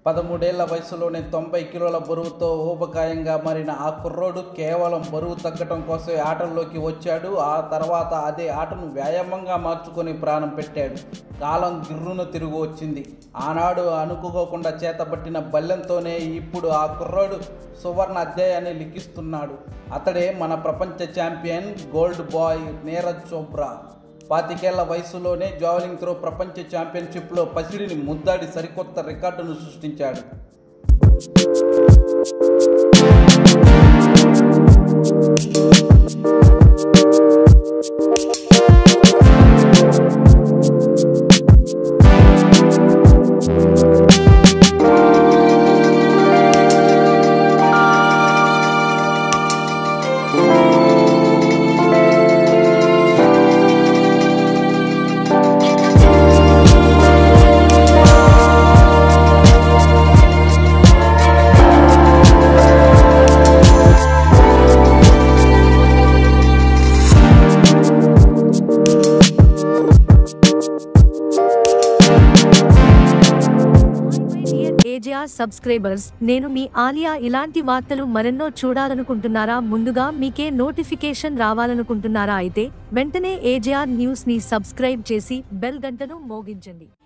పదమూడేళ్ల వయసులోనే తొంభై కిలోల బరువుతో ఊబకాయంగా మారిన ఆ కుర్రోడు కేవలం బరువు తగ్గటం కోసమే ఆటల్లోకి వచ్చాడు ఆ తర్వాత అదే ఆటను వ్యాయామంగా మార్చుకొని ప్రాణం పెట్టాడు కాలం గిర్రును తిరిగి వచ్చింది ఆనాడు అనుకోకుండా చేతబట్టిన బల్లెంతోనే ఇప్పుడు ఆ కుర్రోడు సువర్ణ అధ్యాయాన్ని లిఖిస్తున్నాడు అతడే మన ప్రపంచ champion gold boy Neeraj Chopra పాతికేళ్ల వయసులోనే జావలింగ్ త్రో ప్రపంచ ఛాంపియన్షిప్లో పసిడిని ముద్దాడి సరికొత్త రికార్డును సృష్టించాడు ఏజిఆర్ సబ్స్క్రైబర్స్ నేను మీ ఆలియా ఇలాంటి వార్తలు మరెన్నో చూడాలనుకుంటున్నారా ముందుగా మీకే నోటిఫికేషన్ రావాలనుకుంటున్నారా అయితే వెంటనే ఏజిఆర్ న్యూస్ ని సబ్స్క్రైబ్ చేసి బెల్ గంటను మోగించండి